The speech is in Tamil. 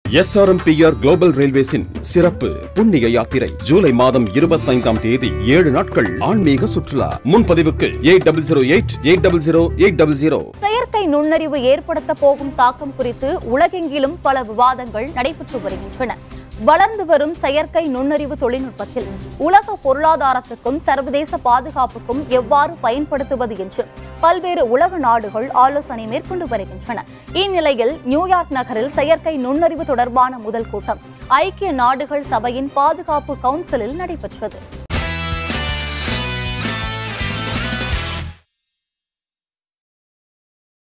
எஸ்ஆர்எம்பிஆர் குளோபல் ரயில்வேஸின் சிறப்பு புண்ணிய யாத்திரை ஜூலை மாதம் இருபத்தைந்தாம் தேதி ஏழு நாட்கள் ஆன்மீக சுற்றுலா முன்பதிவுக்கு eight double zero eight eight double zero eight double zero செயற்கை நுண்ணறிவு ஏற்படுத்த போகும் தாக்கம் குறித்து உலகெங்கிலும் பல விவாதங்கள் நடைபெற்று வருகின்றன வளர்ந்து வரும் செயற்கை நுண்ணறிவு தொழில்நுட்பத்தில் உலக பொருளாதாரத்துக்கும் சர்வதேச பாதுகாப்புக்கும் எவ்வாறு பயன்படுத்துவது என்று பல்வேறு உலக நாடுகள் ஆலோசனை மேற்கொண்டு வருகின்றன இந்நிலையில் நியூயார்க் நகரில் செயற்கை நுண்ணறிவு தொடர்பான முதல் கூட்டம் ஐக்கிய நாடுகள் சபையின் பாதுகாப்பு கவுன்சிலில் நடைபெற்றது